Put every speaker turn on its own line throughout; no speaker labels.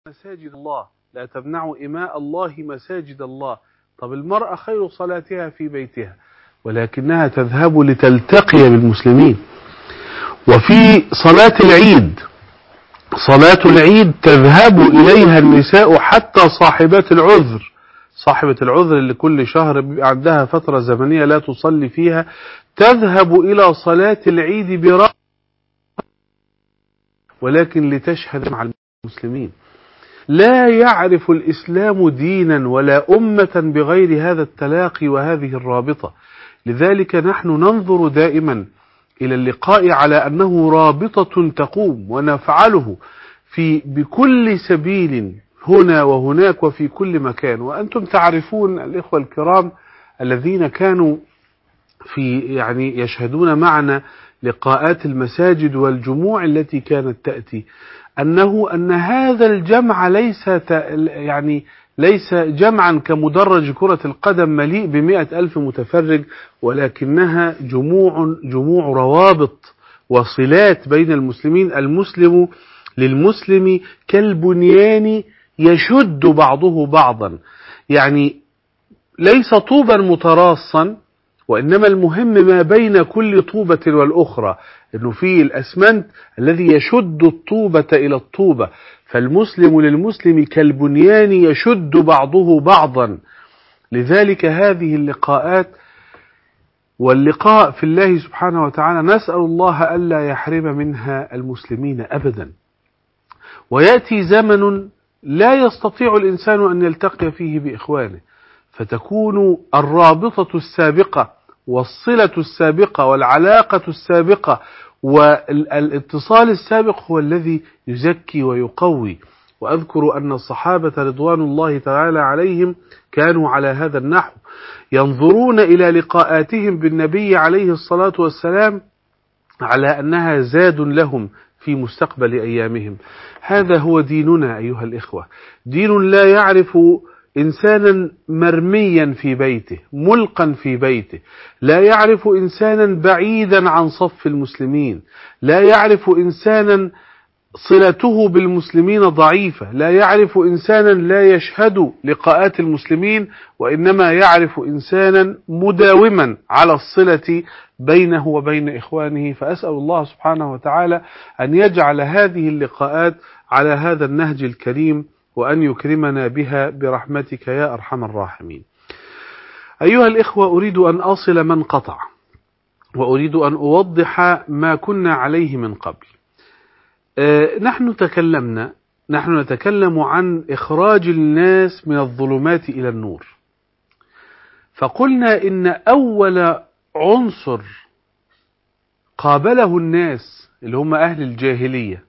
مساجد الله لا تمنعوا إماء الله مساجد الله طب المرأة خير صلاتها في بيتها ولكنها تذهب لتلتقي بالمسلمين وفي صلاة العيد صلاة العيد تذهب إليها النساء حتى صاحبات العذر صاحبة العذر اللي كل شهر بيبقى عندها فترة زمنية لا تصلي فيها تذهب إلى صلاة العيد برأي ولكن لتشهد مع المسلمين لا يعرف الإسلام دينا ولا أمة بغير هذا التلاقي وهذه الرابطة لذلك نحن ننظر دائما إلى اللقاء على أنه رابطة تقوم ونفعله في بكل سبيل هنا وهناك وفي كل مكان وأنتم تعرفون الإخوة الكرام الذين كانوا في يعني يشهدون معنا لقاءات المساجد والجموع التي كانت تأتي أنه أن هذا الجمع ليس يعني ليس جمعا كمدرج كرة القدم مليء بمئة ألف متفرج ولكنها جموع جموع روابط وصلات بين المسلمين المسلم للمسلم كالبنيان يشد بعضه بعضا يعني ليس طوبا متراصا وإنما المهم ما بين كل طوبة والأخرى أنه في الأسمنت الذي يشد الطوبة إلى الطوبة فالمسلم للمسلم كالبنيان يشد بعضه بعضا لذلك هذه اللقاءات واللقاء في الله سبحانه وتعالى نسأل الله ألا يحرم منها المسلمين أبدا ويأتي زمن لا يستطيع الإنسان أن يلتقي فيه بإخوانه فتكون الرابطة السابقة والصلة السابقة والعلاقة السابقة والاتصال السابق هو الذي يزكي ويقوي وأذكر أن الصحابة رضوان الله تعالى عليهم كانوا على هذا النحو ينظرون إلى لقاءاتهم بالنبي عليه الصلاة والسلام على أنها زاد لهم في مستقبل أيامهم هذا هو ديننا أيها الإخوة دين لا يعرف إنسانا مرميا في بيته ملقا في بيته لا يعرف إنسانا بعيدا عن صف المسلمين لا يعرف إنسانا صلته بالمسلمين ضعيفة لا يعرف إنسانا لا يشهد لقاءات المسلمين وإنما يعرف إنسانا مداوما على الصلة بينه وبين إخوانه فأسأل الله سبحانه وتعالى أن يجعل هذه اللقاءات على هذا النهج الكريم وأن يكرمنا بها برحمتك يا أرحم الراحمين أيها الإخوة أريد أن أصل من قطع وأريد أن أوضح ما كنا عليه من قبل أه نحن تكلمنا نحن نتكلم عن إخراج الناس من الظلمات إلى النور فقلنا إن أول عنصر قابله الناس اللي هم أهل الجاهلية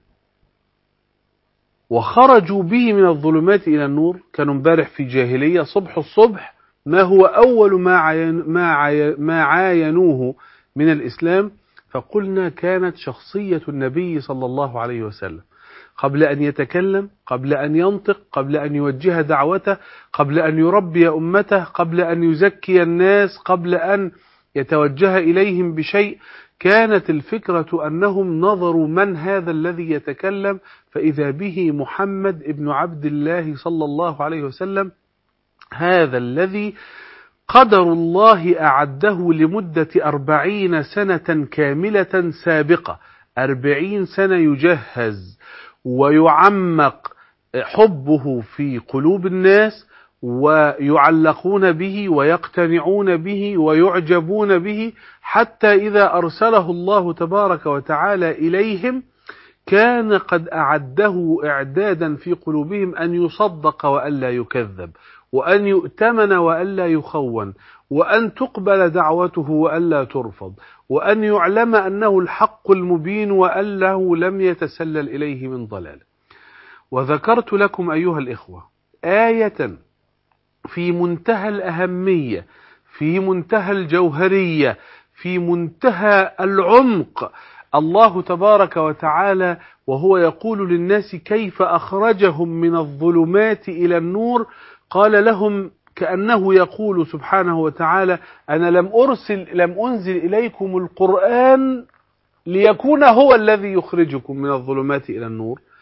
وخرجوا به من الظلمات إلى النور كانوا امبارح في جاهلية صبح الصبح ما هو أول ما, عين ما, عين ما عاينوه من الإسلام فقلنا كانت شخصية النبي صلى الله عليه وسلم قبل أن يتكلم قبل أن ينطق قبل أن يوجه دعوته قبل أن يربي أمته قبل أن يزكي الناس قبل أن يتوجه إليهم بشيء كانت الفكرة أنهم نظروا من هذا الذي يتكلم فإذا به محمد ابن عبد الله صلى الله عليه وسلم هذا الذي قدر الله أعده لمدة أربعين سنة كاملة سابقة أربعين سنة يجهز ويعمق حبه في قلوب الناس ويعلقون به ويقتنعون به ويعجبون به حتى إذا أرسله الله تبارك وتعالى إليهم كان قد أعده إعدادا في قلوبهم أن يصدق وألا يكذب وأن يؤتمن وألا يخون وأن تقبل دعوته وألا ترفض وأن يعلم أنه الحق المبين وأنه لم يتسلل إليه من ضلال وذكرت لكم أيها الإخوة آية في منتهى الأهمية في منتهى الجوهرية في منتهى العمق الله تبارك وتعالى وهو يقول للناس كيف أخرجهم من الظلمات إلى النور قال لهم كأنه يقول سبحانه وتعالى أنا لم أرسل لم أنزل إليكم القرآن ليكون هو الذي يخرجكم من الظلمات إلى النور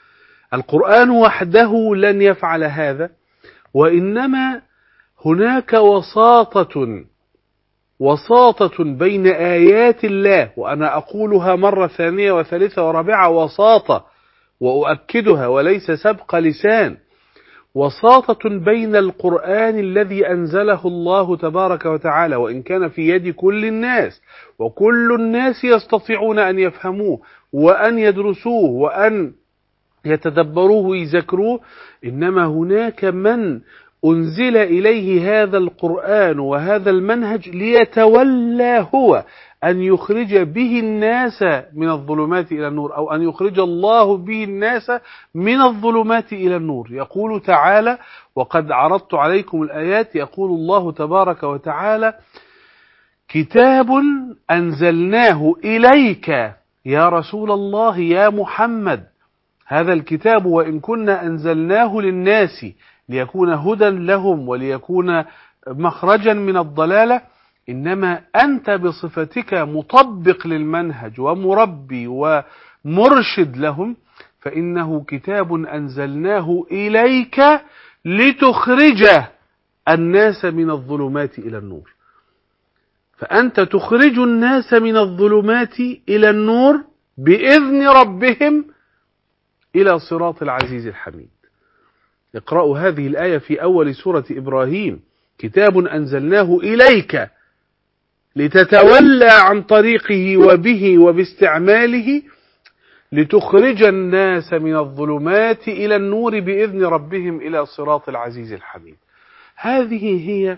القرآن وحده لن يفعل هذا وإنما هناك وساطة وساطة بين آيات الله وأنا أقولها مرة ثانية وثالثة ورابعة وساطة وأؤكدها وليس سبق لسان وساطة بين القرآن الذي أنزله الله تبارك وتعالى وإن كان في يد كل الناس وكل الناس يستطيعون أن يفهموه وأن يدرسوه وأن يتدبروه ويذكروه إنما هناك من أنزل إليه هذا القرآن وهذا المنهج ليتولى هو أن يخرج به الناس من الظلمات إلى النور أو أن يخرج الله به الناس من الظلمات إلى النور يقول تعالى وقد عرضت عليكم الآيات يقول الله تبارك وتعالى كتاب أنزلناه إليك يا رسول الله يا محمد هذا الكتاب وإن كنا أنزلناه للناس ليكون هدى لهم وليكون مخرجا من الضلالة إنما أنت بصفتك مطبق للمنهج ومربي ومرشد لهم فإنه كتاب أنزلناه إليك لتخرج الناس من الظلمات إلى النور فأنت تخرج الناس من الظلمات إلى النور بإذن ربهم إلى صراط العزيز الحميد اقرأوا هذه الآية في أول سورة إبراهيم كتاب أنزلناه إليك لتتولى عن طريقه وبه وباستعماله لتخرج الناس من الظلمات إلى النور بإذن ربهم إلى صراط العزيز الحميد هذه هي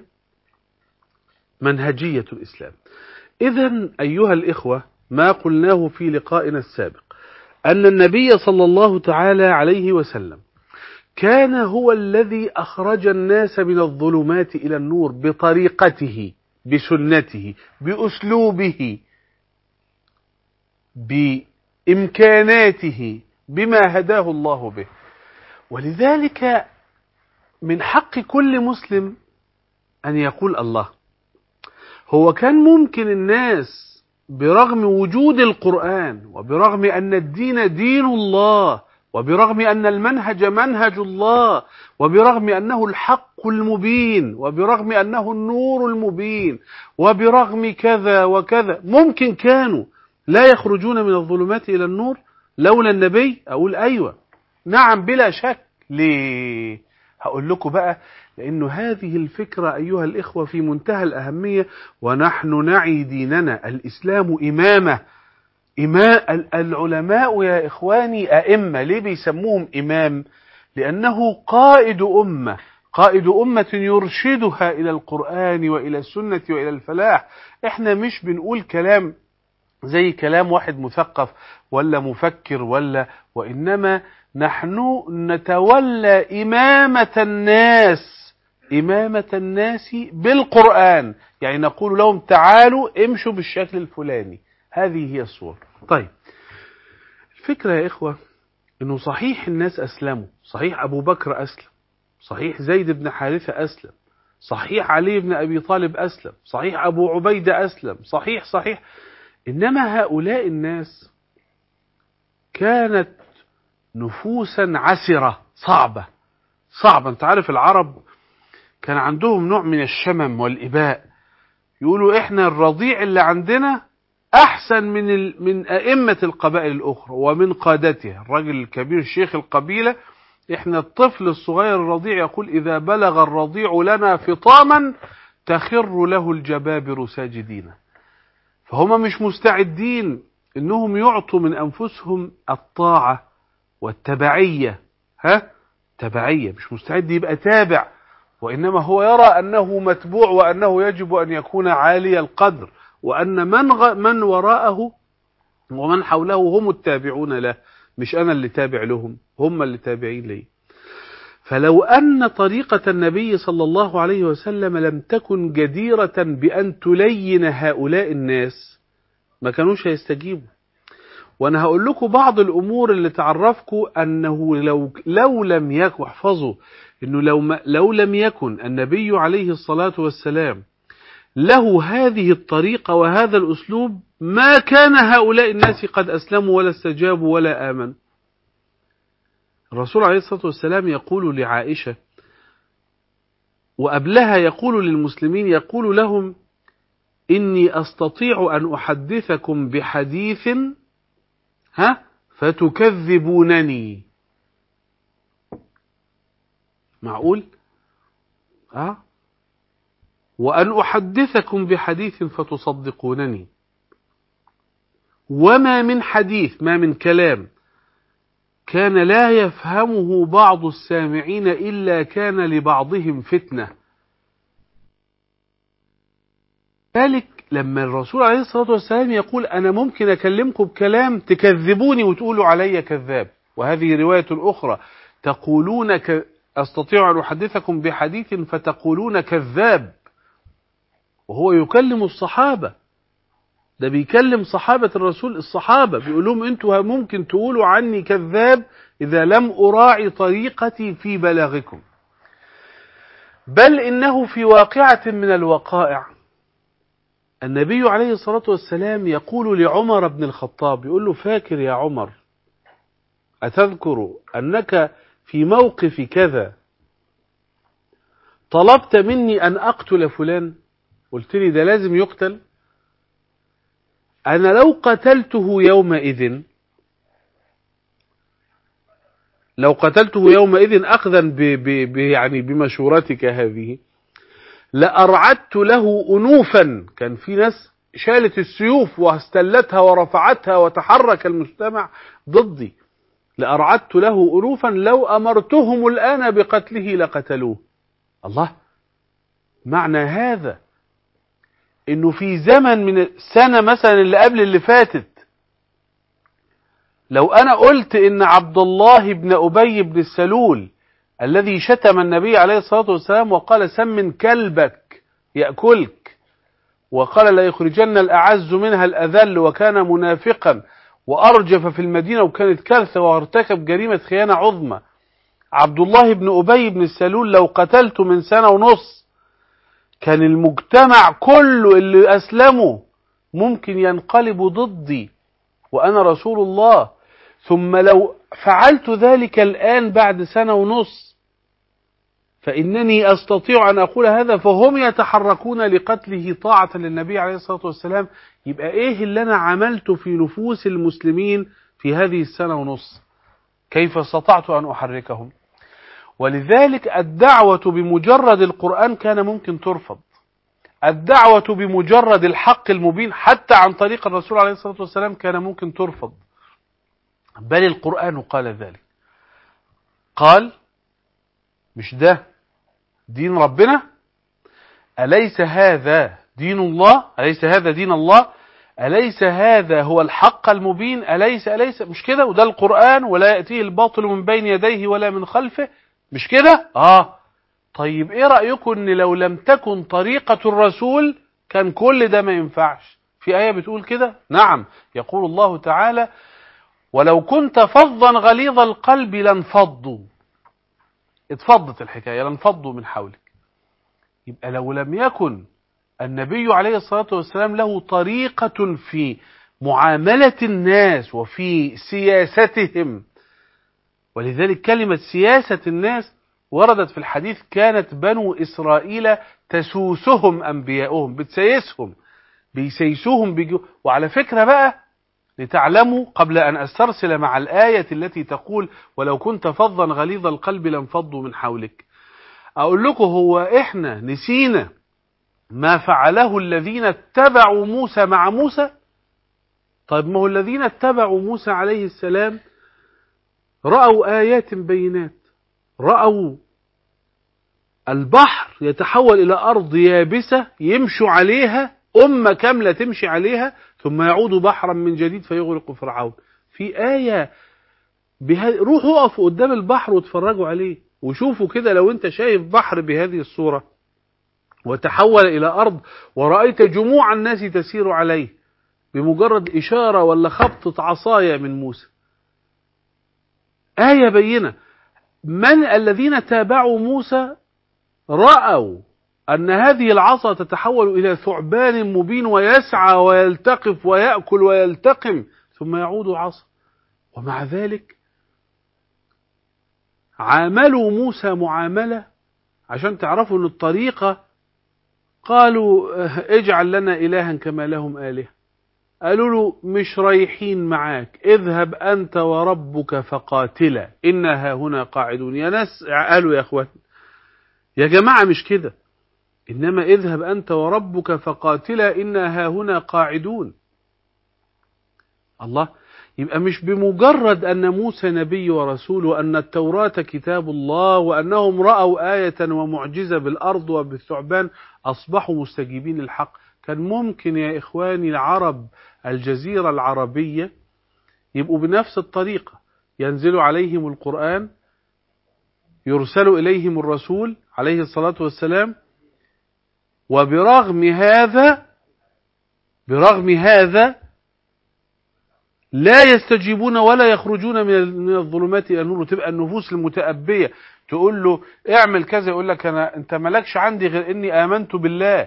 منهجية الإسلام إذا أيها الإخوة ما قلناه في لقائنا السابق أن النبي صلى الله تعالى عليه وسلم كان هو الذي أخرج الناس من الظلمات إلى النور بطريقته بسنته بأسلوبه بإمكاناته بما هداه الله به ولذلك من حق كل مسلم أن يقول الله هو كان ممكن الناس برغم وجود القرآن وبرغم أن الدين دين الله وبرغم أن المنهج منهج الله وبرغم أنه الحق المبين وبرغم أنه النور المبين وبرغم كذا وكذا ممكن كانوا لا يخرجون من الظلمات إلى النور لولا النبي أقول أيوة نعم بلا شك ليه هقول لكم بقى لأن هذه الفكرة أيها الإخوة في منتهى الأهمية ونحن نعي ديننا الإسلام إمامة إماء العلماء يا إخواني أئمة ليه بيسموهم إمام لأنه قائد أمة قائد أمة يرشدها إلى القرآن وإلى السنة وإلى الفلاح إحنا مش بنقول كلام زي كلام واحد مثقف ولا مفكر ولا وإنما نحن نتولى إمامة الناس إمامة الناس بالقرآن يعني نقول لهم تعالوا امشوا بالشكل الفلاني هذه هي الصورة طيب الفكرة يا إخوة إنه صحيح الناس أسلموا صحيح أبو بكر أسلم صحيح زيد بن حارثة أسلم صحيح علي بن أبي طالب أسلم صحيح أبو عبيدة أسلم صحيح صحيح إنما هؤلاء الناس كانت نفوسا عسرة صعبة صعبة انت عارف العرب كان عندهم نوع من الشمم والإباء يقولوا احنا الرضيع اللي عندنا احسن من ال... من ائمة القبائل الاخرى ومن قادتها الرجل الكبير شيخ القبيلة احنا الطفل الصغير الرضيع يقول اذا بلغ الرضيع لنا فطاما تخر له الجبابر ساجدين فهم مش مستعدين انهم يعطوا من انفسهم الطاعة والتبعية ها تبعية مش مستعد يبقى تابع وإنما هو يرى أنه متبوع وأنه يجب أن يكون عالي القدر وأن من, غ... من وراءه ومن حوله هم التابعون له مش أنا اللي تابع لهم هم اللي تابعين لي فلو أن طريقة النبي صلى الله عليه وسلم لم تكن جديرة بأن تلين هؤلاء الناس ما كانوش هيستجيبوا وانا هقول لكم بعض الامور اللي تعرفكم انه لو لو لم يكن احفظوا انه لو ما لو لم يكن النبي عليه الصلاه والسلام له هذه الطريقه وهذا الاسلوب ما كان هؤلاء الناس قد اسلموا ولا استجابوا ولا امنوا الرسول عليه الصلاة والسلام يقول لعائشة وقبلها يقول للمسلمين يقول لهم إني أستطيع أن أحدثكم بحديث ها فتكذبونني معقول ها وأن أحدثكم بحديث فتصدقونني وما من حديث ما من كلام كان لا يفهمه بعض السامعين إلا كان لبعضهم فتنة ذلك لما الرسول عليه الصلاة والسلام يقول أنا ممكن أكلمكم بكلام تكذبوني وتقولوا علي كذاب وهذه رواية أخرى تقولون ك... أستطيع أن أحدثكم بحديث فتقولون كذاب وهو يكلم الصحابة ده بيكلم صحابة الرسول الصحابة بيقول لهم انتوا ممكن تقولوا عني كذاب إذا لم أراعي طريقتي في بلاغكم بل إنه في واقعة من الوقائع النبي عليه الصلاة والسلام يقول لعمر بن الخطاب يقول له فاكر يا عمر أتذكر أنك في موقف كذا طلبت مني أن أقتل فلان قلت لي ده لازم يقتل أنا لو قتلته يومئذ لو قتلته يومئذ أخذا ب ب ب يعني بمشورتك هذه لأرعدت له أنوفا كان في ناس شالت السيوف واستلتها ورفعتها وتحرك المجتمع ضدي لأرعدت له أنوفا لو أمرتهم الآن بقتله لقتلوه الله معنى هذا انه في زمن من السنة مثلا اللي قبل اللي فاتت لو انا قلت ان عبد الله بن ابي بن السلول الذي شتم النبي عليه الصلاة والسلام وقال سمن كلبك يأكلك وقال لا يخرجن الأعز منها الأذل وكان منافقا وأرجف في المدينة وكانت كارثة وارتكب جريمة خيانة عظمى عبد الله بن أبي بن السلول لو قتلته من سنة ونص كان المجتمع كله اللي أسلموا ممكن ينقلب ضدي وأنا رسول الله ثم لو فعلت ذلك الآن بعد سنة ونص فإنني أستطيع أن أقول هذا فهم يتحركون لقتله طاعة للنبي عليه الصلاة والسلام يبقى إيه اللي أنا عملته في نفوس المسلمين في هذه السنة ونص كيف استطعت أن أحركهم ولذلك الدعوة بمجرد القرآن كان ممكن ترفض الدعوة بمجرد الحق المبين حتى عن طريق الرسول عليه الصلاة والسلام كان ممكن ترفض بل القرآن قال ذلك قال مش ده دين ربنا أليس هذا دين الله أليس هذا دين الله أليس هذا هو الحق المبين أليس أليس مش كده وده القرآن ولا يأتيه الباطل من بين يديه ولا من خلفه مش كده آه طيب ايه رأيكم ان لو لم تكن طريقة الرسول كان كل ده ما ينفعش في آية بتقول كده نعم يقول الله تعالى ولو كنت فظا غليظ القلب لانفضوا اتفضت الحكاية لانفضوا من حولك يبقى لو لم يكن النبي عليه الصلاة والسلام له طريقة في معاملة الناس وفي سياستهم ولذلك كلمة سياسة الناس وردت في الحديث كانت بنو إسرائيل تسوسهم أنبياؤهم بتسيسهم بيسيسوهم بيجو وعلى فكرة بقى لتعلموا قبل أن أسترسل مع الآية التي تقول ولو كنت فظا غليظ القلب لانفضوا من حولك أقول لكم هو إحنا نسينا ما فعله الذين اتبعوا موسى مع موسى طيب ما هو الذين اتبعوا موسى عليه السلام رأوا آيات بينات رأوا البحر يتحول إلى أرض يابسة يمشوا عليها أمة كاملة تمشي عليها ثم يعود بحرا من جديد فيغرق فرعون في آية بها... روحوا اقفوا قدام البحر واتفرجوا عليه وشوفوا كده لو انت شايف بحر بهذه الصورة وتحول إلى أرض ورأيت جموع الناس تسير عليه بمجرد إشارة ولا خبطة عصاية من موسى آية بينة من الذين تابعوا موسى رأوا أن هذه العصا تتحول إلى ثعبان مبين ويسعى ويلتقف ويأكل ويلتقم ثم يعود عصا ومع ذلك عاملوا موسى معاملة عشان تعرفوا ان الطريقة قالوا اه، اجعل لنا إلها كما لهم آلهة قالوا له مش رايحين معاك اذهب أنت وربك فقاتلا إنها هنا قاعدون يا ناس قالوا يا أخوان يا جماعة مش كده إنما اذهب أنت وربك فقاتلا إنا هنا قاعدون الله يبقى مش بمجرد أن موسى نبي ورسول وأن التوراة كتاب الله وأنهم رأوا آية ومعجزة بالأرض وبالثعبان أصبحوا مستجيبين الحق كان ممكن يا إخواني العرب الجزيرة العربية يبقوا بنفس الطريقة ينزل عليهم القرآن يرسل إليهم الرسول عليه الصلاة والسلام وبرغم هذا برغم هذا لا يستجيبون ولا يخرجون من الظلمات الى النور وتبقى النفوس المتأبية تقول له اعمل كذا يقول لك انا انت مالكش عندي غير اني امنت بالله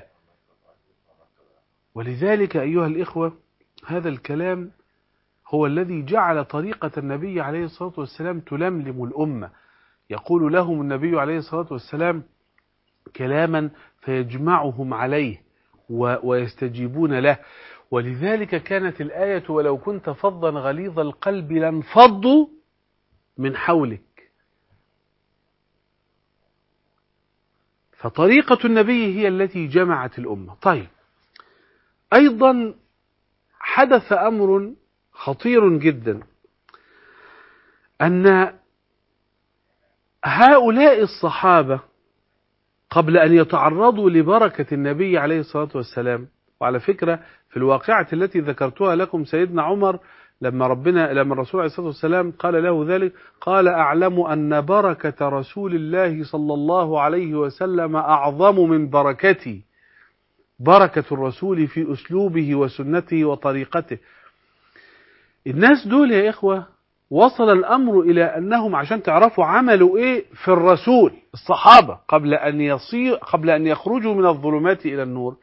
ولذلك ايها الاخوة هذا الكلام هو الذي جعل طريقة النبي عليه الصلاة والسلام تلملم الأمة يقول لهم النبي عليه الصلاة والسلام كلاما فيجمعهم عليه ويستجيبون له ولذلك كانت الآية ولو كنت فظا غليظ القلب لانفضوا من حولك فطريقة النبي هي التي جمعت الأمة طيب أيضا حدث أمر خطير جدا أن هؤلاء الصحابة قبل أن يتعرضوا لبركة النبي عليه الصلاة والسلام وعلى فكرة في الواقعة التي ذكرتها لكم سيدنا عمر لما ربنا لما الرسول عليه الصلاة والسلام قال له ذلك قال أعلم أن بركة رسول الله صلى الله عليه وسلم أعظم من بركتي بركة الرسول في أسلوبه وسنته وطريقته الناس دول يا إخوة وصل الأمر إلى أنهم عشان تعرفوا عملوا إيه في الرسول الصحابة قبل أن يصير قبل أن يخرجوا من الظلمات إلى النور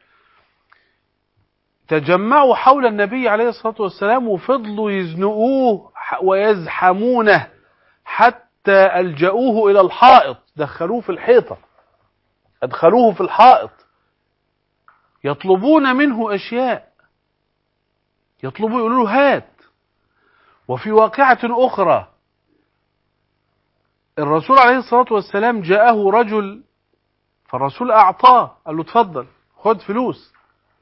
تجمعوا حول النبي عليه الصلاة والسلام وفضلوا يزنقوه ويزحمونه حتى ألجأوه إلى الحائط دخلوه في الحيطة أدخلوه في الحائط يطلبون منه أشياء يطلبوا يقولوا له هات وفي واقعة أخرى الرسول عليه الصلاة والسلام جاءه رجل فالرسول أعطاه قال له اتفضل خد فلوس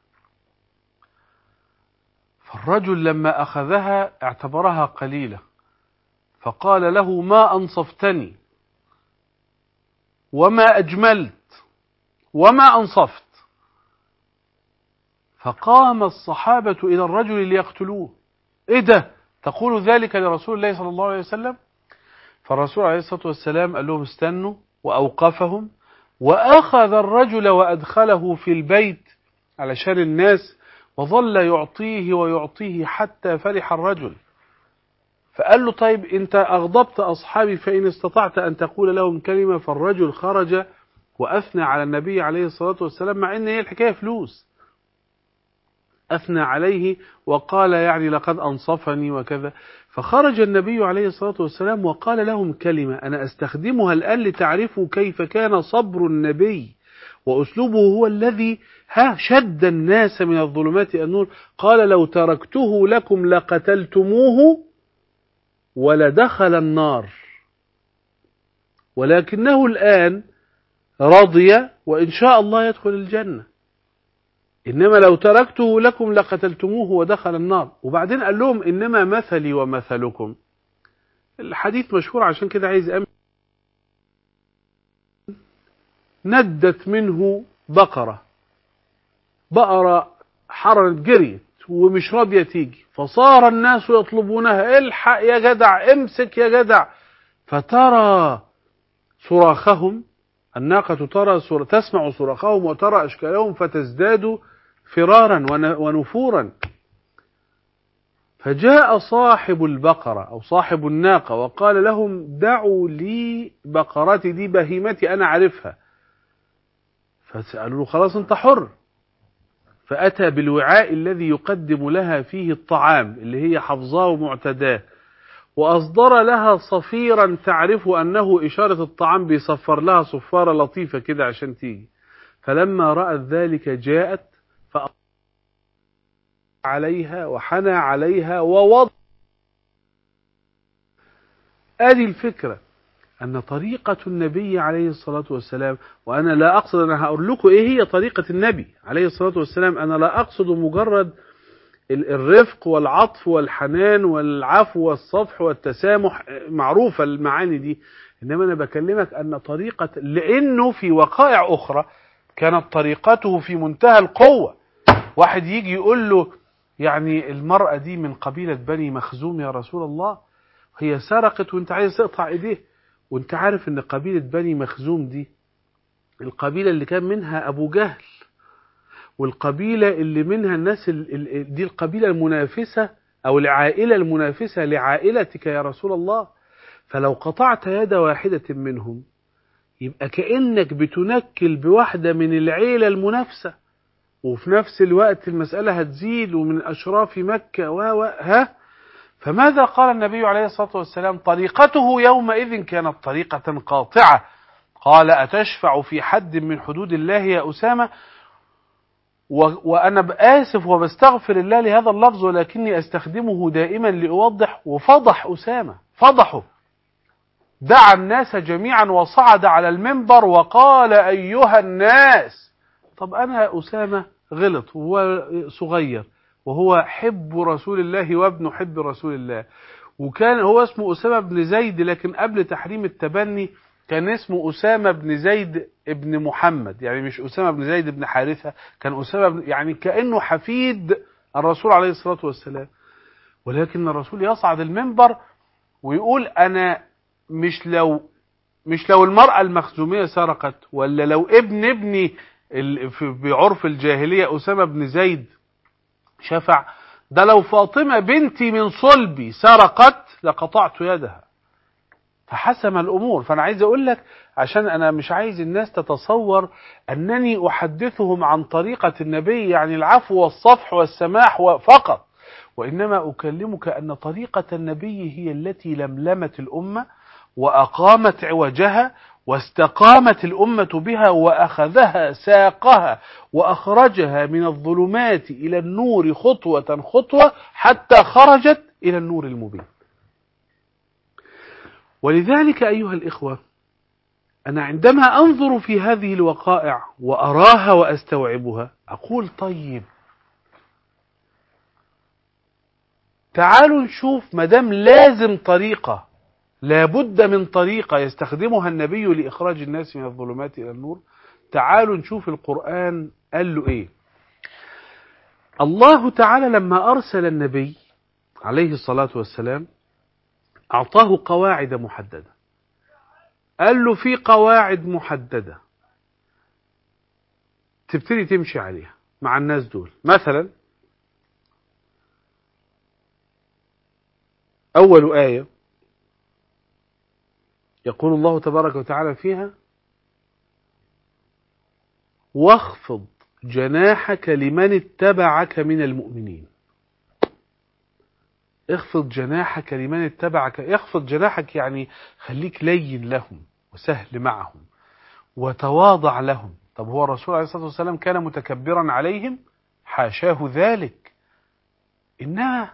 فالرجل لما أخذها اعتبرها قليلة فقال له ما أنصفتني وما أجملت وما أنصفت فقام الصحابة إلى الرجل ليقتلوه إيه ده تقول ذلك لرسول الله صلى الله عليه وسلم فالرسول عليه الصلاة والسلام قال لهم استنوا وأوقفهم وأخذ الرجل وأدخله في البيت علشان الناس وظل يعطيه ويعطيه حتى فرح الرجل فقال له طيب انت اغضبت اصحابي فان استطعت ان تقول لهم كلمة فالرجل خرج واثنى على النبي عليه الصلاة والسلام مع ان هي الحكاية فلوس اثنى عليه وقال يعني لقد انصفني وكذا فخرج النبي عليه الصلاة والسلام وقال لهم كلمة انا استخدمها الان لتعرفوا كيف كان صبر النبي وأسلوبه هو الذي ها شد الناس من الظلمات إلى النور قال لو تركته لكم لقتلتموه ولدخل النار ولكنه الآن رضي وإن شاء الله يدخل الجنة إنما لو تركته لكم لقتلتموه ودخل النار وبعدين قال لهم إنما مثلي ومثلكم الحديث مشهور عشان كده عايز أمن ندت منه بقرة بقرة حررت جريت ومش راضية تيجي فصار الناس يطلبونها الحق يا جدع امسك يا جدع فترى صراخهم الناقة ترى صر... تسمع صراخهم وترى أشكالهم فتزداد فرارا ونفورا فجاء صاحب البقرة أو صاحب الناقة وقال لهم دعوا لي بقرتي دي بهيمتي أنا عارفها فسألوا له خلاص انت حر فأتى بالوعاء الذي يقدم لها فيه الطعام اللي هي حفظاه ومعتداه وأصدر لها صفيرا تعرف أنه إشارة الطعام بيصفر لها صفارة لطيفة كده عشان تيجي فلما رأت ذلك جاءت فأ عليها وحنى عليها ووضع ادي الفكرة أن طريقة النبي عليه الصلاة والسلام وأنا لا أقصد أنا هقول لكم إيه هي طريقة النبي عليه الصلاة والسلام أنا لا أقصد مجرد الرفق والعطف والحنان والعفو والصفح والتسامح معروفة المعاني دي إنما أنا بكلمك أن طريقة لأنه في وقائع أخرى كانت طريقته في منتهى القوة واحد يجي يقول له يعني المرأة دي من قبيلة بني مخزوم يا رسول الله هي سرقت وانت عايز تقطع ايديه وانت عارف ان قبيلة بني مخزوم دي القبيلة اللي كان منها ابو جهل والقبيلة اللي منها الناس ال دي القبيلة المنافسة او العائلة المنافسة لعائلتك يا رسول الله فلو قطعت يد واحدة منهم يبقى كأنك بتنكل بواحدة من العيلة المنافسة وفي نفس الوقت المسألة هتزيد ومن أشراف مكة و ها فماذا قال النبي عليه الصلاة والسلام طريقته يومئذ كانت طريقة قاطعة قال أتشفع في حد من حدود الله يا أسامة وأنا آسف وبستغفر الله لهذا اللفظ ولكني أستخدمه دائما لأوضح وفضح أسامة فضحه دعا الناس جميعا وصعد على المنبر وقال أيها الناس طب أنا أسامة غلط وهو صغير وهو حب رسول الله وابن حب رسول الله وكان هو اسمه أسامة بن زيد لكن قبل تحريم التبني كان اسمه أسامة بن زيد ابن محمد يعني مش أسامة بن زيد بن حارثة كان أسامة بن يعني كأنه حفيد الرسول عليه الصلاة والسلام ولكن الرسول يصعد المنبر ويقول أنا مش لو مش لو المرأة المخزومية سرقت ولا لو ابن ابني بعرف الجاهلية أسامة بن زيد شفع ده لو فاطمة بنتي من صلبي سرقت لقطعت يدها فحسم الأمور فأنا عايز أقول لك عشان أنا مش عايز الناس تتصور أنني أحدثهم عن طريقة النبي يعني العفو والصفح والسماح فقط وإنما أكلمك أن طريقة النبي هي التي لملمت الأمة وأقامت عوجها واستقامت الأمة بها وأخذها ساقها وأخرجها من الظلمات إلى النور خطوة خطوة حتى خرجت إلى النور المبين ولذلك أيها الإخوة أنا عندما أنظر في هذه الوقائع وأراها وأستوعبها أقول طيب تعالوا نشوف مدام لازم طريقة لابد من طريقة يستخدمها النبي لإخراج الناس من الظلمات إلى النور تعالوا نشوف القرآن قال له إيه الله تعالى لما أرسل النبي عليه الصلاة والسلام أعطاه قواعد محددة قال له في قواعد محددة تبتدي تمشي عليها مع الناس دول مثلا أول آية يقول الله تبارك وتعالى فيها واخفض جناحك لمن اتبعك من المؤمنين اخفض جناحك لمن اتبعك اخفض جناحك يعني خليك لين لهم وسهل معهم وتواضع لهم طب هو الرسول عليه الصلاة والسلام كان متكبرا عليهم حاشاه ذلك إنما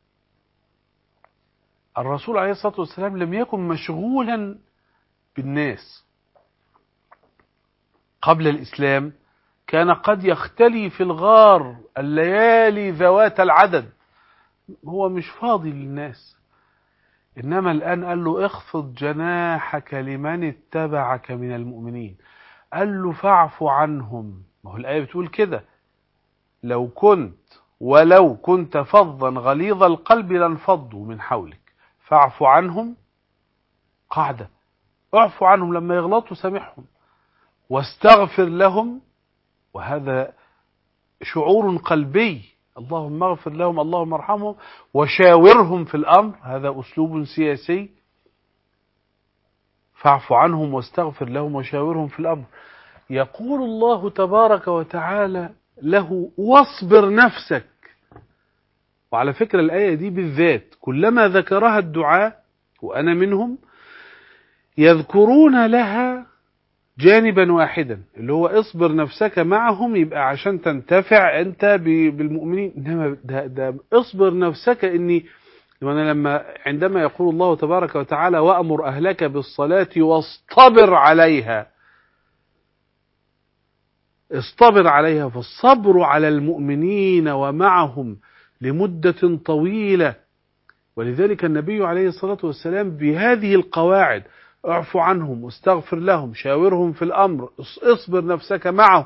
الرسول عليه الصلاة والسلام لم يكن مشغولا بالناس قبل الإسلام كان قد يختلي في الغار الليالي ذوات العدد هو مش فاضي للناس إنما الآن قال له اخفض جناحك لمن اتبعك من المؤمنين قال له فاعف عنهم ما هو الآية بتقول كده لو كنت ولو كنت فظا غليظ القلب لانفضوا من حولك فاعف عنهم قاعدة اعفو عنهم لما يغلطوا سامحهم واستغفر لهم وهذا شعور قلبي اللهم اغفر لهم اللهم ارحمهم وشاورهم في الأمر هذا أسلوب سياسي فاعف عنهم واستغفر لهم وشاورهم في الأمر يقول الله تبارك وتعالى له واصبر نفسك وعلى فكرة الآية دي بالذات كلما ذكرها الدعاء وأنا منهم يذكرون لها جانبا واحدا اللي هو اصبر نفسك معهم يبقى عشان تنتفع انت بالمؤمنين انما ده, ده اصبر نفسك اني أنا لما عندما يقول الله تبارك وتعالى وأمر أهلك بالصلاة واصطبر عليها اصطبر عليها فالصبر على المؤمنين ومعهم لمدة طويلة ولذلك النبي عليه الصلاة والسلام بهذه القواعد اعفو عنهم واستغفر لهم شاورهم في الأمر اصبر نفسك معهم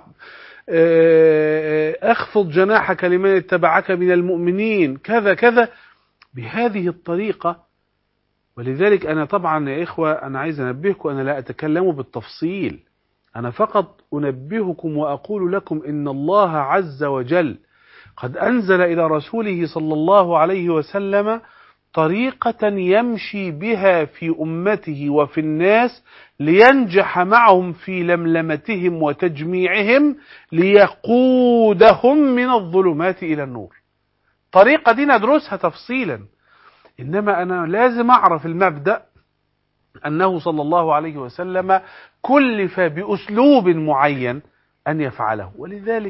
اخفض جناحك لمن اتبعك من المؤمنين كذا كذا بهذه الطريقة ولذلك أنا طبعا يا إخوة أنا عايز أنبهكم أنا لا أتكلم بالتفصيل أنا فقط أنبهكم وأقول لكم إن الله عز وجل قد أنزل إلى رسوله صلى الله عليه وسلم طريقة يمشي بها في أمته وفي الناس لينجح معهم في لملمتهم وتجميعهم ليقودهم من الظلمات إلى النور طريقة دي ندرسها تفصيلا إنما أنا لازم أعرف المبدأ أنه صلى الله عليه وسلم كلف بأسلوب معين أن يفعله ولذلك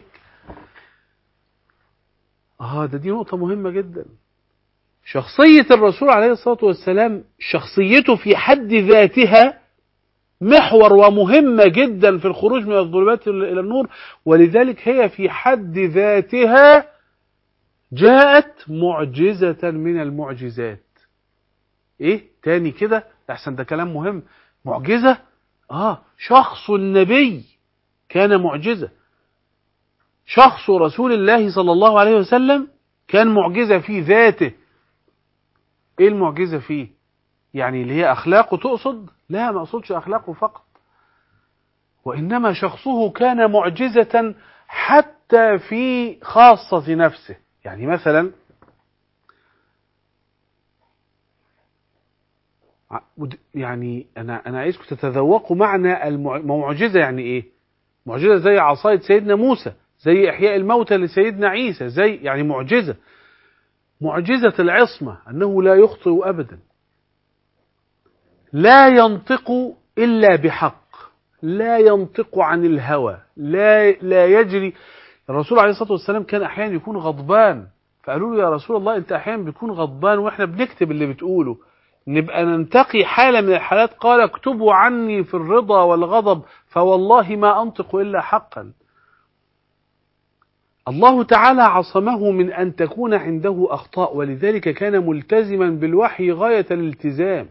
آه ده دي نقطة مهمة جدا شخصية الرسول عليه الصلاة والسلام شخصيته في حد ذاتها محور ومهمة جدا في الخروج من الظلمات إلى النور ولذلك هي في حد ذاتها جاءت معجزة من المعجزات ايه تاني كده احسن ده كلام مهم معجزة اه شخص النبي كان معجزة شخص رسول الله صلى الله عليه وسلم كان معجزة في ذاته ايه المعجزة فيه يعني اللي هي اخلاقه تقصد لا ما اقصدش اخلاقه فقط وانما شخصه كان معجزة حتى في خاصة نفسه يعني مثلا يعني انا انا عايزكم تتذوقوا معنى المعجزه يعني ايه معجزه زي عصايه سيدنا موسى زي احياء الموتى لسيدنا عيسى زي يعني معجزه معجزه العصمه انه لا يخطئ ابدا لا ينطق الا بحق لا ينطق عن الهوى لا لا يجري الرسول عليه الصلاة والسلام كان أحيانا يكون غضبان فقالوا له يا رسول الله أنت أحيانا بتكون غضبان وإحنا بنكتب اللي بتقوله نبقى ننتقي حالة من الحالات قال اكتبوا عني في الرضا والغضب فوالله ما أنطق إلا حقا الله تعالى عصمه من أن تكون عنده أخطاء ولذلك كان ملتزما بالوحي غاية الالتزام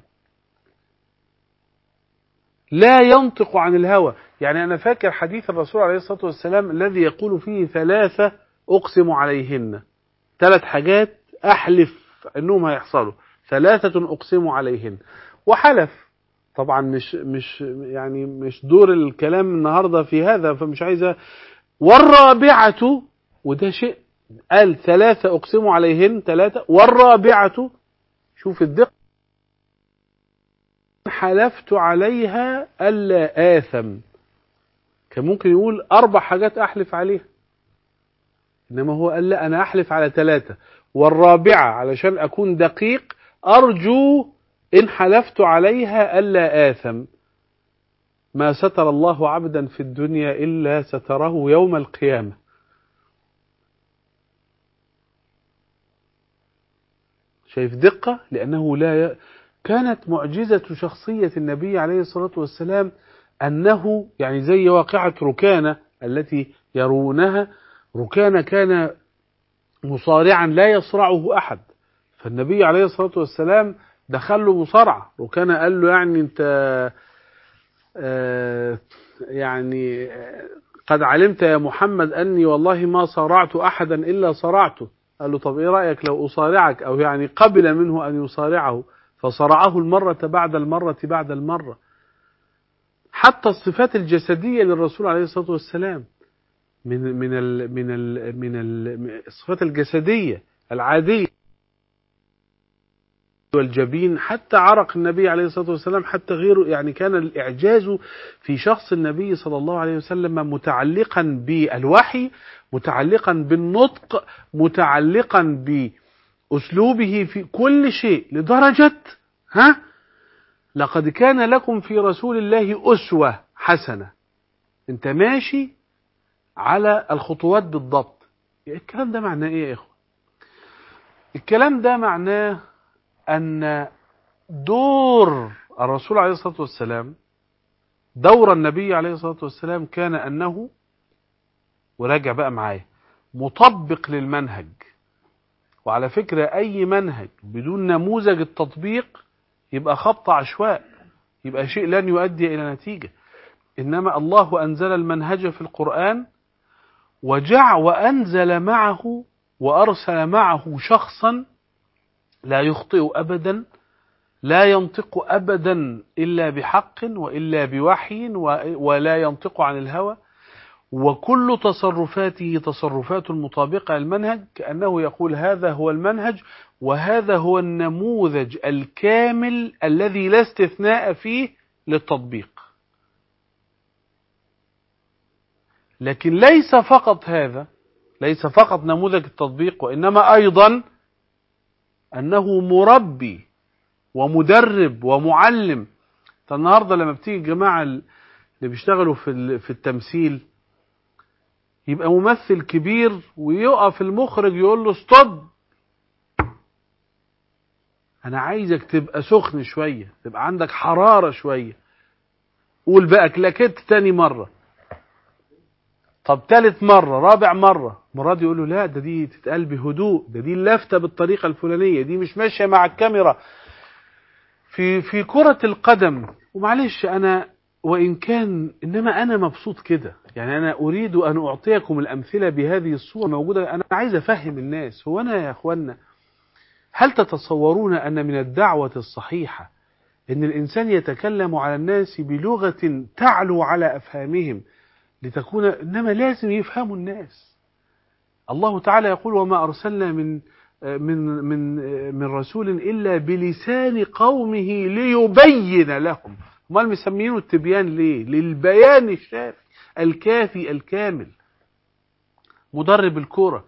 لا ينطق عن الهوى يعني أنا فاكر حديث الرسول عليه الصلاة والسلام الذي يقول فيه ثلاثة أقسم عليهن ثلاث حاجات أحلف أنهم هيحصلوا ثلاثة أقسم عليهن وحلف طبعا مش مش يعني مش دور الكلام النهارده في هذا فمش عايزه والرابعة وده شيء قال ثلاثة أقسم عليهن ثلاثة والرابعة شوف الدقة حلفت عليها ألا آثم كان ممكن يقول أربع حاجات أحلف عليها إنما هو قال لا أنا أحلف على ثلاثة والرابعة علشان أكون دقيق أرجو إن حلفت عليها ألا آثم ما ستر الله عبدا في الدنيا إلا ستره يوم القيامة شايف دقة لأنه لا ي... كانت معجزة شخصية النبي عليه الصلاة والسلام أنه يعني زي واقعة ركانة التي يرونها ركانة كان مصارعا لا يصرعه أحد فالنبي عليه الصلاة والسلام دخل له مصارعة ركانة قال له يعني أنت آه يعني قد علمت يا محمد أني والله ما صارعت أحدا إلا صرعته قال له طب إيه رأيك لو أصارعك أو يعني قبل منه أن يصارعه فصرعه المرة بعد المرة بعد المرة حتى الصفات الجسدية للرسول عليه الصلاة والسلام من من ال من ال من ال الصفات الجسدية العادية والجبين حتى عرق النبي عليه الصلاة والسلام حتى غيره يعني كان الإعجاز في شخص النبي صلى الله عليه وسلم متعلقا بالوحي متعلقا بالنطق متعلقا أسلوبه في كل شيء لدرجة ها لقد كان لكم في رسول الله أسوة حسنة انت ماشي على الخطوات بالضبط الكلام ده معناه ايه يا اخوة الكلام ده معناه ان دور الرسول عليه الصلاة والسلام دور النبي عليه الصلاة والسلام كان انه وراجع بقى معايا مطبق للمنهج وعلى فكرة أي منهج بدون نموذج التطبيق يبقى خبط عشواء يبقى شيء لن يؤدي إلى نتيجة إنما الله أنزل المنهج في القرآن وجع وأنزل معه وأرسل معه شخصا لا يخطئ أبدا لا ينطق أبدا إلا بحق وإلا بوحي ولا ينطق عن الهوى وكل تصرفاته تصرفات مطابقة للمنهج كأنه يقول هذا هو المنهج وهذا هو النموذج الكامل الذي لا استثناء فيه للتطبيق لكن ليس فقط هذا ليس فقط نموذج التطبيق وإنما أيضا أنه مربي ومدرب ومعلم النهاردة لما بتيجي الجماعة اللي بيشتغلوا في في التمثيل يبقى ممثل كبير ويقف المخرج يقول له ستوب انا عايزك تبقى سخن شوية تبقى عندك حرارة شوية قول بقى كلاكيت تاني مرة طب تالت مرة رابع مرة مرة دي يقول له لا ده دي تتقال بهدوء ده دي اللفتة بالطريقة الفلانية دي مش ماشية مع الكاميرا في في كرة القدم ومعلش انا وإن كان إنما أنا مبسوط كده يعني أنا أريد أن أعطيكم الأمثلة بهذه الصورة موجودة أنا عايز أفهم الناس هو أنا يا أخوانا هل تتصورون أن من الدعوة الصحيحة أن الإنسان يتكلم على الناس بلغة تعلو على أفهامهم لتكون إنما لازم يفهموا الناس الله تعالى يقول وما أرسلنا من من من من رسول إلا بلسان قومه ليبين لهم امال مسمينه التبيان ليه للبيان الشافي الكافي الكامل مدرب الكوره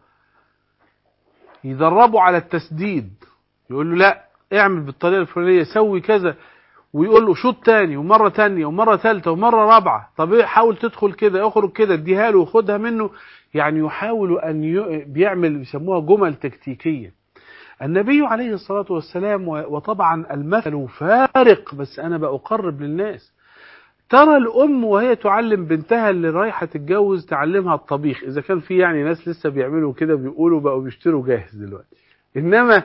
يدربه على التسديد يقول له لا اعمل بالطريقه الفلانيه سوي كذا ويقول له شوط تاني ومره تانية ومره ثالثه ومره رابعه طب ايه حاول تدخل كده اخرج كده اديها له وخدها منه يعني يحاول ان ي... بيعمل بيسموها جمل تكتيكيه النبي عليه الصلاة والسلام وطبعا المثل فارق بس أنا بأقرب للناس ترى الأم وهي تعلم بنتها اللي رايحة تتجوز تعلمها الطبيخ إذا كان في يعني ناس لسه بيعملوا كده بيقولوا بقوا بيشتروا جاهز دلوقتي إنما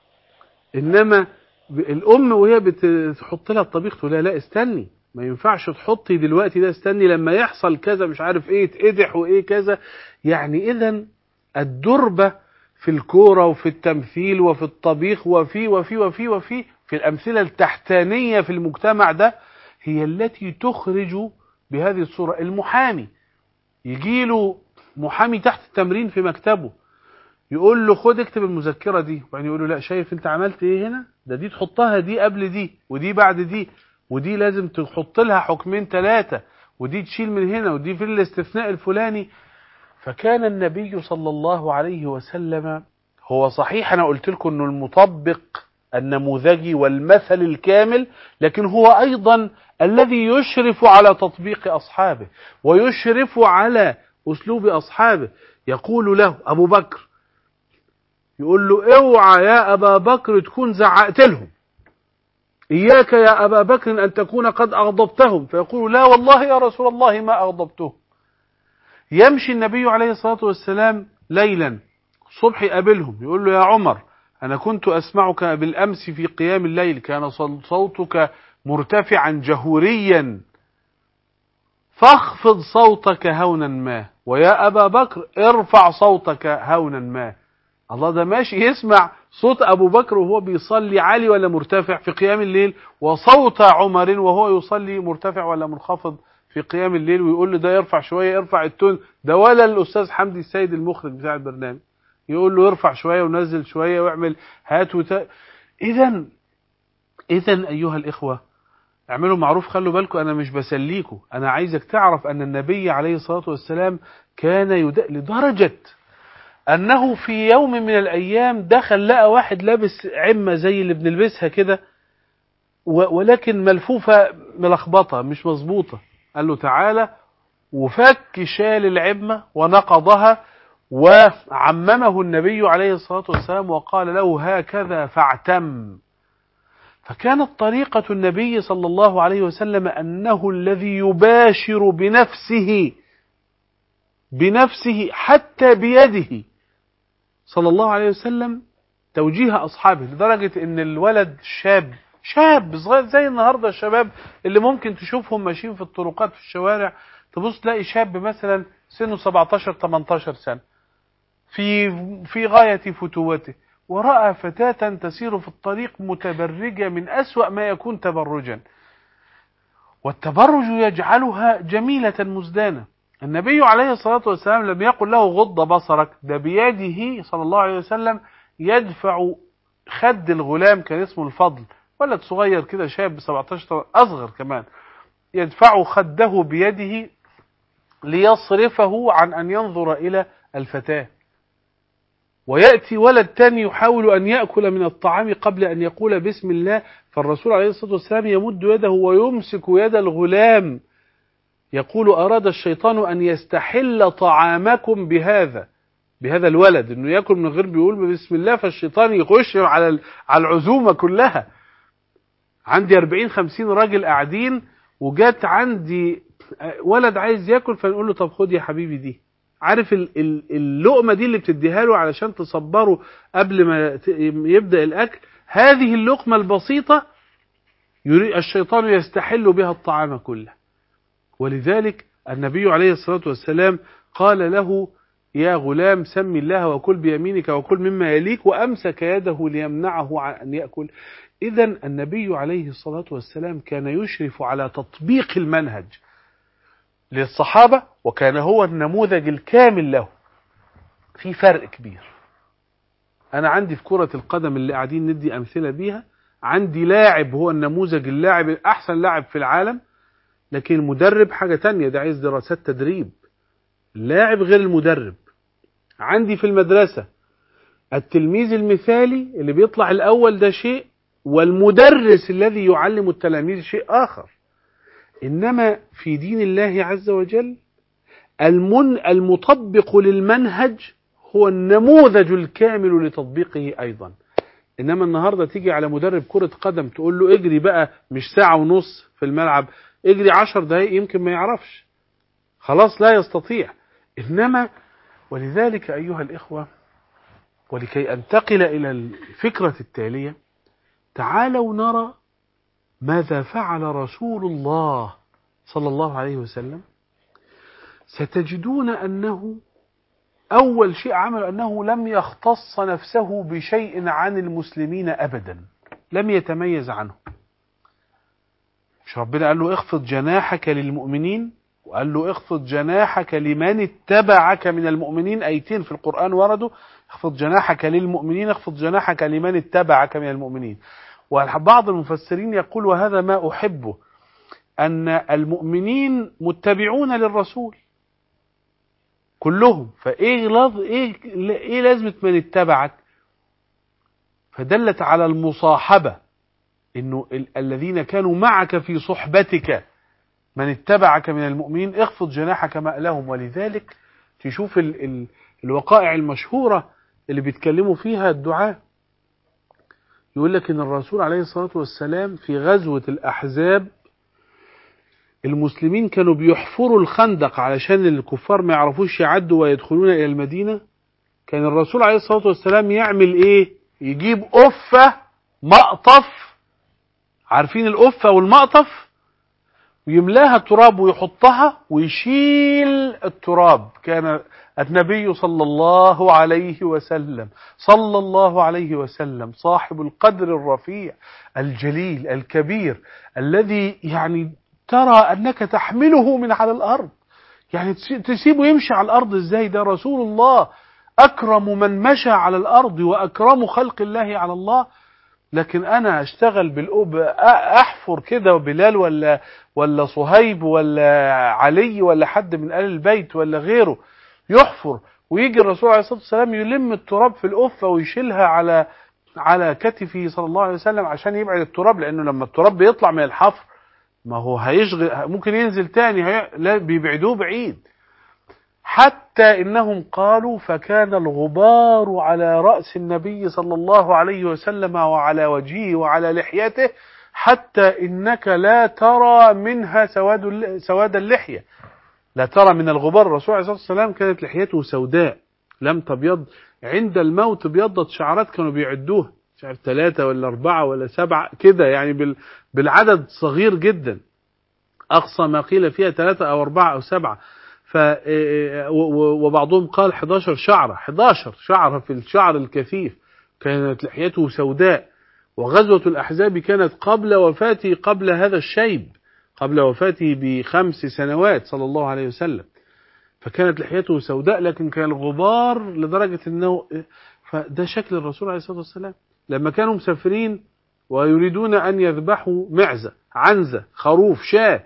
إنما الأم وهي بتحط لها الطبيخ تقول لها لا استني ما ينفعش تحطي دلوقتي ده استني لما يحصل كذا مش عارف ايه تقدح وايه كذا يعني اذا الدربه في الكورة وفي التمثيل وفي الطبيخ وفي وفي وفي وفي في الأمثلة التحتانية في المجتمع ده هي التي تخرج بهذه الصورة المحامي يجي له محامي تحت التمرين في مكتبه يقول له خد اكتب المذكرة دي وبعدين يقول له لا شايف انت عملت ايه هنا ده دي تحطها دي قبل دي ودي بعد دي ودي لازم تحط لها حكمين ثلاثة ودي تشيل من هنا ودي في الاستثناء الفلاني فكان النبي صلى الله عليه وسلم هو صحيح أنا قلت لكم أنه المطبق النموذجي والمثل الكامل لكن هو أيضا الذي يشرف على تطبيق أصحابه ويشرف على أسلوب أصحابه يقول له أبو بكر يقول له اوعى يا أبا بكر تكون زعقت لهم إياك يا أبا بكر أن تكون قد أغضبتهم فيقول لا والله يا رسول الله ما أغضبتهم يمشي النبي عليه الصلاة والسلام ليلا الصبح يقابلهم يقول له يا عمر أنا كنت أسمعك بالأمس في قيام الليل كان صوتك مرتفعا جهوريا فاخفض صوتك هونا ما ويا أبا بكر ارفع صوتك هونا ما الله ده ماشي يسمع صوت أبو بكر وهو بيصلي عالي ولا مرتفع في قيام الليل وصوت عمر وهو يصلي مرتفع ولا منخفض في قيام الليل ويقول له ده يرفع شوية يرفع التون ده ولا الأستاذ حمدي السيد المخرج بتاع البرنامج يقول له يرفع شوية ونزل شوية ويعمل هات وتا إذا إذا أيها الإخوة اعملوا معروف خلوا بالكم أنا مش بسليكم أنا عايزك تعرف أن النبي عليه الصلاة والسلام كان يد... لدرجة أنه في يوم من الأيام دخل لقى واحد لابس عمة زي اللي بنلبسها كده ولكن ملفوفة ملخبطة مش مظبوطة قال له تعالى وفك شال العمة ونقضها وعممه النبي عليه الصلاة والسلام وقال له هكذا فاعتم فكانت طريقة النبي صلى الله عليه وسلم أنه الذي يباشر بنفسه بنفسه حتى بيده صلى الله عليه وسلم توجيه أصحابه لدرجة أن الولد شاب شاب صغير زي النهاردة الشباب اللي ممكن تشوفهم ماشيين في الطرقات في الشوارع تبص تلاقي شاب مثلا سنه 17 18 سنة في في غاية فتوته ورأى فتاة تسير في الطريق متبرجة من أسوأ ما يكون تبرجا والتبرج يجعلها جميلة مزدانة النبي عليه الصلاة والسلام لم يقل له غض بصرك ده بيده صلى الله عليه وسلم يدفع خد الغلام كان اسمه الفضل ولد صغير كده شاب 17 أصغر كمان يدفع خده بيده ليصرفه عن أن ينظر إلى الفتاة ويأتي ولد تاني يحاول أن يأكل من الطعام قبل أن يقول بسم الله فالرسول عليه الصلاة والسلام يمد يده ويمسك يد الغلام يقول أراد الشيطان أن يستحل طعامكم بهذا بهذا الولد انه ياكل من غير بيقول بسم الله فالشيطان يخش على على العزومه كلها عندي 40 50 راجل قاعدين وجات عندي ولد عايز ياكل فنقول له طب خد يا حبيبي دي عارف اللقمه دي اللي بتديها له علشان تصبره قبل ما يبدا الاكل هذه اللقمه البسيطه يريد الشيطان يستحل بها الطعام كله ولذلك النبي عليه الصلاه والسلام قال له يا غلام سم الله وكل بيمينك وكل مما يليك وامسك يده ليمنعه عن ان ياكل اذا النبي عليه الصلاه والسلام كان يشرف على تطبيق المنهج للصحابة وكان هو النموذج الكامل له في فرق كبير أنا عندي في كرة القدم اللي قاعدين ندي أمثلة بيها عندي لاعب هو النموذج اللاعب الأحسن لاعب في العالم لكن المدرب حاجة تانية ده عايز دراسات تدريب اللاعب غير المدرب عندي في المدرسة التلميذ المثالي اللي بيطلع الأول ده شيء والمدرس الذي يعلم التلاميذ شيء آخر إنما في دين الله عز وجل المن المطبق للمنهج هو النموذج الكامل لتطبيقه أيضا إنما النهاردة تيجي على مدرب كرة قدم تقول له اجري بقى مش ساعة ونص في الملعب اجري عشر دقايق يمكن ما يعرفش خلاص لا يستطيع إنما ولذلك أيها الإخوة ولكي أنتقل إلى الفكرة التالية تعالوا نرى ماذا فعل رسول الله صلى الله عليه وسلم ستجدون أنه أول شيء عمل أنه لم يختص نفسه بشيء عن المسلمين أبدا لم يتميز عنه مش ربنا قال له اخفض جناحك للمؤمنين وقال له اخفض جناحك لمن اتبعك من المؤمنين ايتين في القرآن وردوا اخفض جناحك للمؤمنين اخفض جناحك لمن اتبعك من المؤمنين وبعض المفسرين يقول وهذا ما أحبه أن المؤمنين متبعون للرسول كلهم فإيه لظ إيه, إيه لازمة من اتبعك فدلت على المصاحبة إنه ال الذين كانوا معك في صحبتك من اتبعك من المؤمنين اخفض جناحك لهم ولذلك تشوف ال ال الوقائع المشهورة اللي بيتكلموا فيها الدعاء يقول لك ان الرسول عليه الصلاة والسلام في غزوة الاحزاب المسلمين كانوا بيحفروا الخندق علشان الكفار ما يعرفوش يعدوا ويدخلون الى المدينة كان الرسول عليه الصلاة والسلام يعمل ايه يجيب قفة مقطف عارفين القفة والمقطف ويملاها تراب ويحطها ويشيل التراب كان النبي صلى الله عليه وسلم صلى الله عليه وسلم صاحب القدر الرفيع الجليل الكبير الذي يعني ترى أنك تحمله من على الأرض يعني تسيبه يمشي على الأرض ازاي ده رسول الله أكرم من مشى على الأرض وأكرم خلق الله على الله لكن أنا أشتغل بالأب أحفر كده بلال ولا ولا صهيب ولا علي ولا حد من آل البيت ولا غيره يحفر ويجي الرسول عليه الصلاة والسلام يلم التراب في القفة ويشيلها على على كتفه صلى الله عليه وسلم عشان يبعد التراب لأنه لما التراب بيطلع من الحفر ما هو هيشغل ممكن ينزل تاني هي... لا بيبعدوه بعيد حتى إنهم قالوا فكان الغبار على رأس النبي صلى الله عليه وسلم وعلى وجهه وعلى لحيته حتى إنك لا ترى منها سواد سواد اللحية لا ترى من الغبار الرسول عليه الصلاة والسلام كانت لحيته سوداء لم تبيض عند الموت بيضت شعرات كانوا بيعدوها مش عارف ثلاثة ولا أربعة ولا سبعة كده يعني بالعدد صغير جدا أقصى ما قيل فيها ثلاثة أو أربعة أو سبعة ف وبعضهم قال 11 شعرة 11 شعرة في الشعر الكثيف كانت لحيته سوداء وغزوة الأحزاب كانت قبل وفاته قبل هذا الشيب قبل وفاته بخمس سنوات صلى الله عليه وسلم فكانت لحيته سوداء لكن كان الغبار لدرجة أنه فده شكل الرسول عليه الصلاة والسلام لما كانوا مسافرين ويريدون أن يذبحوا معزة عنزة خروف شاه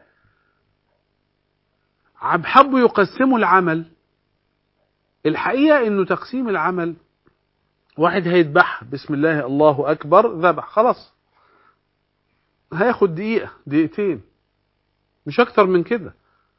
حبوا يقسموا العمل الحقيقة انه تقسيم العمل واحد هيذبح بسم الله الله اكبر ذبح خلاص هياخد دقيقة دقيقتين مش اكتر من كده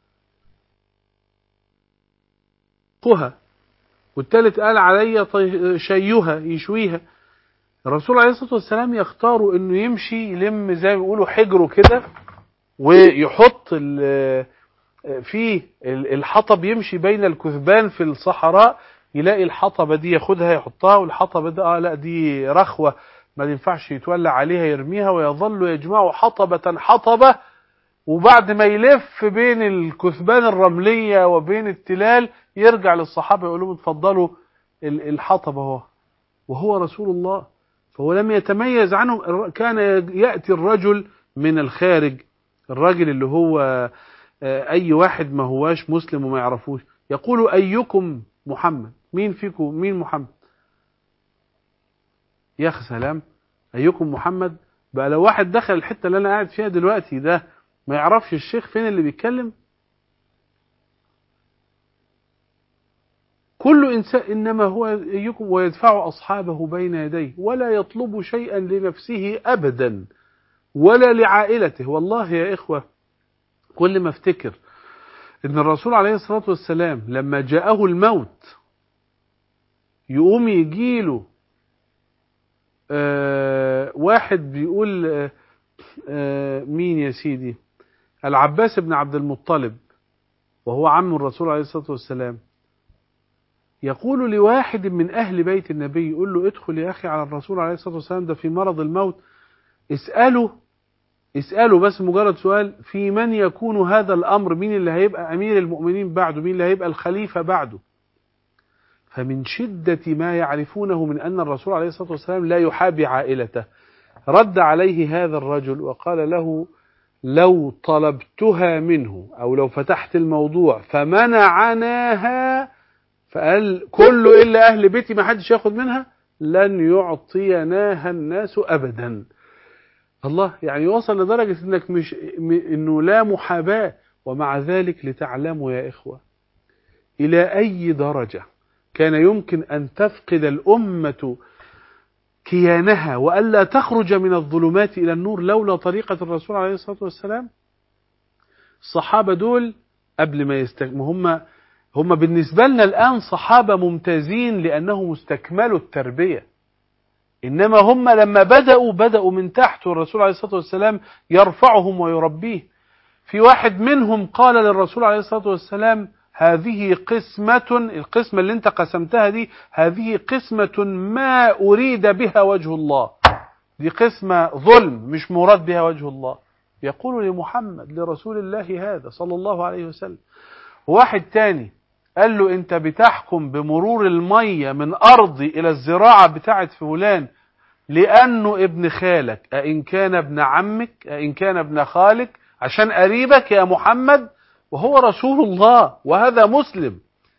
قها والتالت قال علي شيها يشويها الرسول عليه الصلاة والسلام يختاروا انه يمشي يلم زي ما بيقولوا حجره كده ويحط في الحطب يمشي بين الكثبان في الصحراء يلاقي الحطبة دي ياخدها يحطها والحطبة دي اه لا دي رخوة ما ينفعش يتولى عليها يرميها ويظل يجمع حطبة حطبة وبعد ما يلف بين الكثبان الرملية وبين التلال يرجع للصحابة يقول لهم اتفضلوا الحطبة هو وهو رسول الله فهو لم يتميز عنهم كان يأتي الرجل من الخارج الراجل اللي هو اي واحد ما هواش مسلم وما يعرفوش يقول ايكم محمد مين فيكم مين محمد يا اخي سلام ايكم محمد بقى لو واحد دخل الحته اللي انا قاعد فيها دلوقتي ده ما يعرفش الشيخ فين اللي بيتكلم كل انسان انما هو ايكم ويدفع اصحابه بين يديه ولا يطلب شيئا لنفسه ابدا ولا لعائلته والله يا اخوه كل ما افتكر ان الرسول عليه الصلاة والسلام لما جاءه الموت يقوم يجيله آه واحد بيقول آه آه مين يا سيدي العباس بن عبد المطلب وهو عم الرسول عليه الصلاة والسلام يقول لواحد من أهل بيت النبي يقول له ادخل يا أخي على الرسول عليه الصلاة والسلام ده في مرض الموت اسأله اسأله بس مجرد سؤال في من يكون هذا الأمر مين اللي هيبقى أمير المؤمنين بعده مين اللي هيبقى الخليفة بعده فمن شدة ما يعرفونه من أن الرسول عليه الصلاة والسلام لا يحابي عائلته رد عليه هذا الرجل وقال له لو طلبتها منه أو لو فتحت الموضوع فمنعناها فقال كله إلا أهل بيتي ما حدش ياخد منها لن يعطيناها الناس أبدا الله يعني وصل لدرجة انك مش انه لا محاباة ومع ذلك لتعلموا يا اخوة الى اي درجة كان يمكن ان تفقد الامة كيانها والا تخرج من الظلمات الى النور لولا طريقة الرسول عليه الصلاة والسلام الصحابة دول قبل ما يستكملوا هم هم بالنسبة لنا الآن صحابة ممتازين لأنهم استكملوا التربية إنما هم لما بدأوا بدأوا من تحت والرسول عليه الصلاة والسلام يرفعهم ويربيه في واحد منهم قال للرسول عليه الصلاة والسلام هذه قسمة القسمة اللي انت قسمتها دي هذه قسمة ما أريد بها وجه الله دي قسمة ظلم مش مراد بها وجه الله يقول لمحمد لرسول الله هذا صلى الله عليه وسلم واحد تاني قال له انت بتحكم بمرور المية من ارضي الى الزراعة بتاعت فلان لانه ابن خالك ائن كان ابن عمك ائن كان ابن خالك عشان قريبك يا محمد وهو رسول الله وهذا مسلم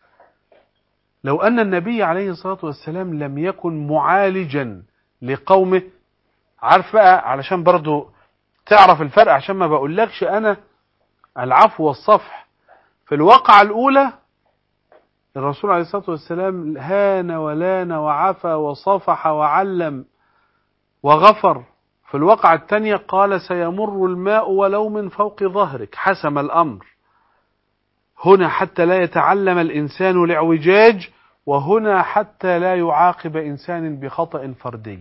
لو ان النبي عليه الصلاة والسلام لم يكن معالجا لقومه عارف بقى علشان برضو تعرف الفرق عشان ما بقولكش انا العفو والصفح في الواقعة الاولى الرسول عليه الصلاة والسلام هان ولان وعفى وصفح وعلم وغفر في الوقعة الثانية قال سيمر الماء ولو من فوق ظهرك حسم الأمر هنا حتى لا يتعلم الإنسان لاعوجاج وهنا حتى لا يعاقب إنسان بخطأ فردي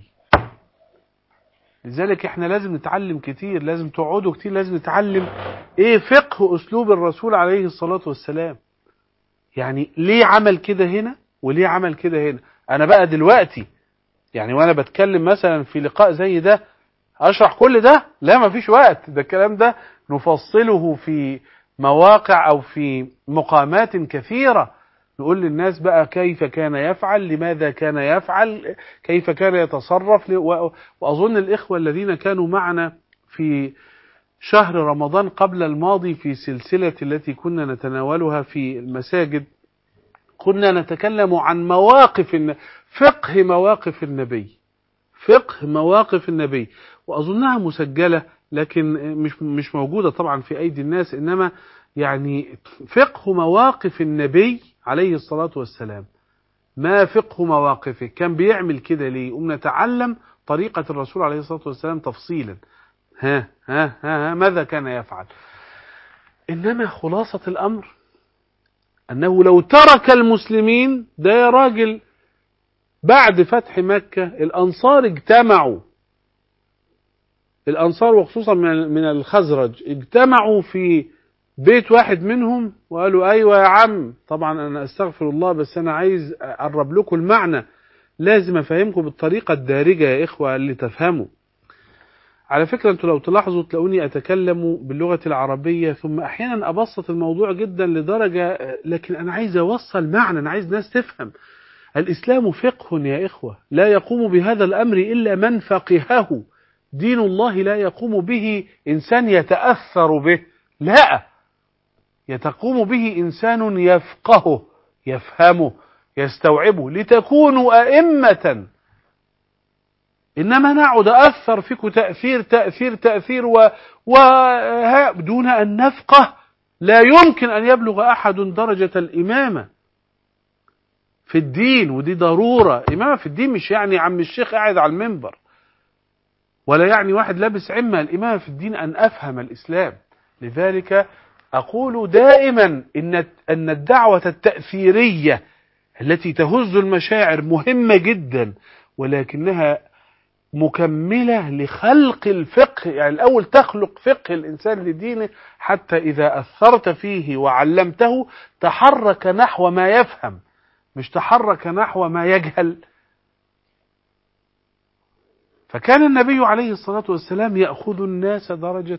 لذلك احنا لازم نتعلم كتير لازم تقعدوا كتير لازم نتعلم ايه فقه اسلوب الرسول عليه الصلاة والسلام يعني ليه عمل كده هنا وليه عمل كده هنا انا بقى دلوقتي يعني وانا بتكلم مثلا في لقاء زي ده اشرح كل ده لا ما فيش وقت ده الكلام ده نفصله في مواقع او في مقامات كثيرة نقول للناس بقى كيف كان يفعل لماذا كان يفعل كيف كان يتصرف وأظن الإخوة الذين كانوا معنا في شهر رمضان قبل الماضي في سلسلة التي كنا نتناولها في المساجد كنا نتكلم عن مواقف فقه مواقف النبي فقه مواقف النبي وأظنها مسجلة لكن مش مش موجودة طبعا في أيدي الناس إنما يعني فقه مواقف النبي عليه الصلاة والسلام ما فقه مواقفه كان بيعمل كده ليه قمنا نتعلم طريقة الرسول عليه الصلاة والسلام تفصيلا ها ها ها, ها ماذا كان يفعل إنما خلاصة الأمر أنه لو ترك المسلمين ده يا راجل بعد فتح مكة الأنصار اجتمعوا الأنصار وخصوصا من الخزرج اجتمعوا في بيت واحد منهم وقالوا أيوة يا عم طبعا أنا أستغفر الله بس أنا عايز أقرب لكم المعنى لازم أفهمكم بالطريقة الدارجة يا إخوة اللي تفهموا على فكرة أنتوا لو تلاحظوا تلاقوني أتكلم باللغة العربية ثم أحيانا أبسط الموضوع جدا لدرجة لكن أنا عايز أوصل معنى أنا عايز ناس تفهم الإسلام فقه يا إخوة لا يقوم بهذا الأمر إلا من فقهه دين الله لا يقوم به إنسان يتأثر به لا يتقوم به إنسان يفقهه يفهمه يستوعبه لتكونوا أئمة إنما نعد أثر فيكم تأثير تأثير تأثير و... و... دون أن نفقه لا يمكن أن يبلغ أحد درجة الإمامة في الدين ودي ضرورة إمامة في الدين مش يعني عم الشيخ قاعد على المنبر ولا يعني واحد لابس عمة الإمامة في الدين أن أفهم الإسلام لذلك أقول دائما إن أن الدعوة التأثيرية التي تهز المشاعر مهمة جدا ولكنها مكملة لخلق الفقه يعني الأول تخلق فقه الإنسان لدينه حتى إذا أثرت فيه وعلمته تحرك نحو ما يفهم مش تحرك نحو ما يجهل فكان النبي عليه الصلاة والسلام يأخذ الناس درجة